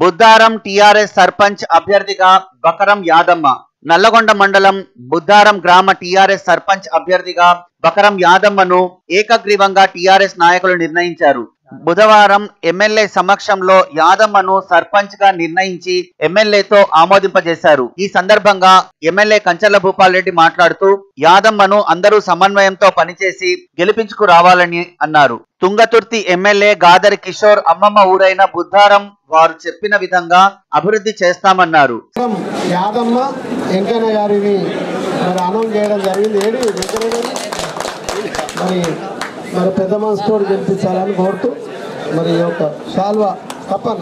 Buddaram TRS sarpanch అభ్యర్థిగా buckram Yadamma Nalgonda మండలం బుద్దారం గ్రామ టిఆర్ఎస్ సర్పంచ్ అభ్యర్థిగా బకరం యాదమ్మను ఏకగ్రీవంగా టిఆర్ఎస్ నాయకులు నిర్ణయించారు బుధవారం ఎమ్మెల్యే సమక్షంలో యాదమ్మను సర్పంచ్ గా నిర్ణయించి ఎమ్మెల్యేతో ఆమోదింపజేశారు ఈ సందర్భంగా ఎమ్మెల్యే కంచర్ల భూపాల్ రెడ్డి మాట్లాడుతూ యాదమ్మను అందరూ సమన్వయంతో పనిచేసి గెలిపించుకు రావాలని అన్నారు తుంగతుర్తి ఎమ్మెల్యే గాదరి కిషోర్ అమ్మమ్మ ఊరైన బుద్ధారం వారు చెప్పిన విధంగా అభివృద్ధి చేస్తామన్నారు యాదమ్మ వెంకయ్య గారిని మరి అనౌన్స్ చేయడం జరిగింది ఏడు వెంకయ్య గారు మరి మరి పెద్ద మనసుతో గెలిపించాలని కోరుతూ మరి ఈ యొక్క శాల్వా తప్పన్న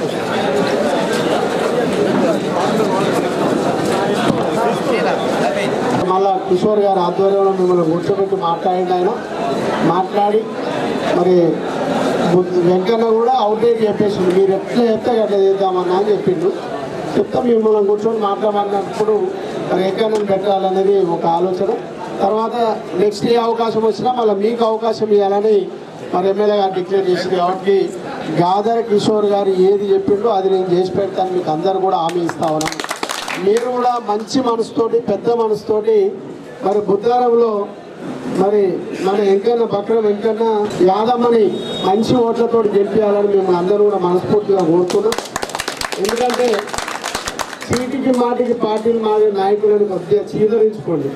మళ్ళా కిషోర్ గారి ఆధ్వర్యంలో మిమ్మల్ని కూర్చోబెట్టి మాట్లాడింది ఆయన మాట్లాడి మరి బుద్ధ- వెంకన్న కూడా అవుట్డేట్ చెప్పేసిండు మీరు ఎట్లా చెప్తే అట్లా చేద్దామన్నా అని చెప్పిండు చెప్తే మిమ్మల్ని కూర్చొని మాట్లాడినప్పుడు మరి వెంకన్నను పెట్టాలనేది ఒక ఆలోచన తర్వాత నెక్స్ట్ ఏ అవకాశం వచ్చినా మళ్ళీ మీకు అవకాశం ఇవ్వాలని మరి ఎమ్మెల్యే గారు డిక్లేర్ చేసింది కాబట్టి గాదర్ కిషోర్ గారు ఏది చెప్పిండో అది నేను చేసి పెడతాను మీకు అందరు కూడా హామీ ఇస్తా ఉన్నాను మీరు కూడా మంచి మనసుతోటి పెద్ద మనసుతోటి మరి బుద్ధారంలో మరి మన వెంకన్న బక్ర వెంకన్న యాదమ్మని మంచి ఓట్లతో గెలిపించాలని మేము అందరూ కూడా మనస్ఫూర్తిగా కోరుతున్నాం ఎందుకంటే చీటికి మాటికి పార్టీలు మాది నాయకులను కొద్దిగా చీదరించుకోండి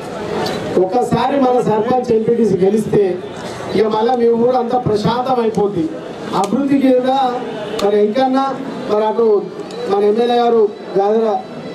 ఒక్కసారి మన సర్పంచ్ ఎంపీటీసీ గెలిస్తే ఇక మళ్ళీ మీ ఊరు అంతా ప్రశాంతం అయిపోద్ది అభివృద్ధి కింద మరి ఎంకన్నా మరి అటు మన ఎమ్మెల్యే గారు గాదర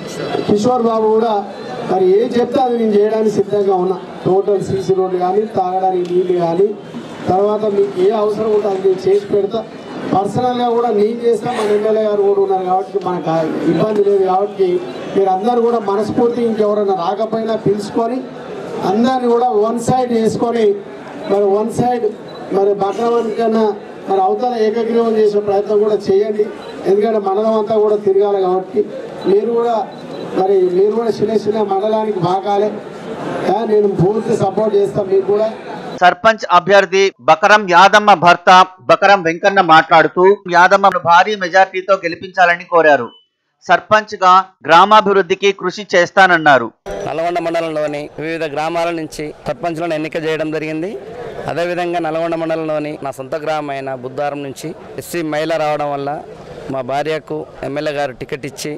కిషోర్ బాబు కూడా మరి ఏం చెప్తే అది నేను చేయడానికి సిద్ధంగా ఉన్నా టోటల్ సీసీ రోడ్లు కానీ తాగడానికి నీళ్ళు కానీ తర్వాత మీకు ఏ అవసరం ఉంటే అది నేను చేసి పెడతా పర్సనల్గా కూడా నేను చేస్తా మన ఎమ్మెల్యే గారు కూడా ఉన్నారు కాబట్టి మనకు ఆ ఇబ్బంది లేదు కాబట్టి మీరు అందరూ కూడా మనస్ఫూర్తి ఇంకెవరైనా రాకపోయినా పిలుచుకొని అందరిని కూడా వన్ సైడ్ వేసుకొని మరి వన్ సైడ్ మరి బక్రవన్ కన్నా మరి అవతల ఏకగ్రీవం చేసే ప్రయత్నం కూడా చేయండి ఎందుకంటే మండలం అంతా కూడా తిరగాలి కాబట్టి మీరు కూడా మరి మీరు కూడా చిన్న చిన్న మండలానికి బాగాలే ఆ, నేను పూర్తి సపోర్ట్ చేస్తాను మీకు కూడా సర్పంచ్ అభ్యర్థి బకరం యాదమ్మ భర్త బకరం వెంకన్న మాట్లాడుతూ యాదమ్మను భారీ మెజార్టీతో గెలిపించాలని కోరారు సర్పంచ్ గా గ్రామాభివృద్ధికి కృషి చేస్తానన్నారు నల్గొండ మండలంలోని వివిధ గ్రామాల నుంచి సర్పంచ్లను ఎన్నిక చేయడం జరిగింది అదేవిధంగా నల్గొండ మండలంలోని నా సొంత గ్రామమైన బుద్ధారం నుంచి ఎస్సీ మహిళ రావడం వల్ల మా భార్యకు ఎమ్మెల్యే గారు టికెట్ ఇచ్చి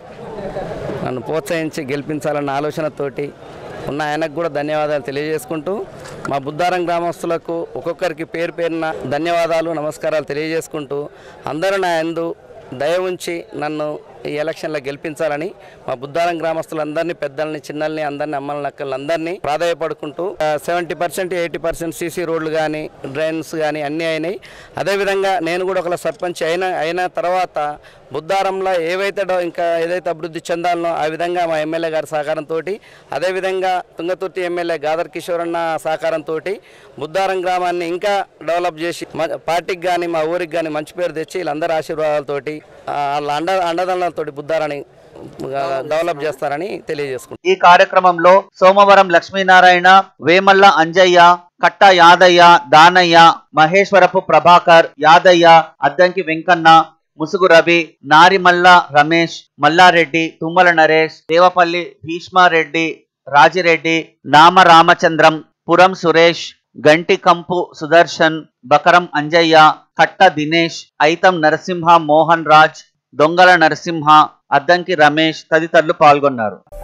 నన్ను ప్రోత్సహించి గెలిపించాలన్న ఆలోచనతోటి ఉన్న ఆయనకు కూడా ధన్యవాదాలు తెలియజేసుకుంటూ మా బుద్ధారం గ్రామస్తులకు ఒక్కొక్కరికి పేరు పేరున ధన్యవాదాలు నమస్కారాలు తెలియజేసుకుంటూ అందరూ నా ఎందు దయ ఉంచి నన్ను ఈ ఎలక్షన్లో గెలిపించాలని మా బుద్ధారం గ్రామస్తులందరినీ పెద్దల్ని చిన్నల్ని అందరినీ అమ్మల్ని అక్కల్ని అందరినీ ప్రాధాయపడుకుంటూ seventy percent eighty percent CC రోడ్లు కానీ డ్రైన్స్ కానీ అన్నీ అయినాయి అదేవిధంగా నేను కూడా ఒక సర్పంచ్ అయిన అయిన తర్వాత బుద్ధారంలో ఏవైతే డెవ- ఇంకా ఏదైతే అభివృద్ధి చెందాలనో ఆ విధంగా మా ఎమ్మెల్యే గారి సహకారంతో అదేవిధంగా తుంగతుర్తి ఎమ్మెల్యే గాదర్ కిషోర్ అన్న సహకారంతో బుద్ధారం గ్రామాన్ని ఇంకా డెవలప్ చేసి మ- పార్టీకి కానీ మా ఊరికి కానీ మంచి పేరు తెచ్చి వీళ్ళందరి ఆశీర్వాదాలతోటి ఆ, వాళ్ళ అండ అండదండలతోటి బుద్ధారాన్ని ఆ, డెవలప్ చేస్తారని తెలియజేసుకుంటాను ఈ కార్యక్రమంలో సోమవరం లక్ష్మీనారాయణ వేమల్ల అంజయ్య కట్ట యాదయ్య దానయ్య మహేశ్వరపు ప్రభాకర్ యాదయ్య అద్దంకి వెంకన్న ముసుగు రవి నారిమల్ల రమేష్ మల్లారెడ్డి తుమ్మల నరేష్ దేవపల్లి భీష్మారెడ్డి రాజిరెడ్డి నామ రామచంద్రం పురం సురేష్ గంటి కంపు సుదర్శన్ బకరం అంజయ్య కట్ట దినేష్ ఐతం నరసింహ మోహన్ రాజ్ దొంగల నరసింహ అద్దంకి రమేష్ తదితరులు పాల్గొన్నారు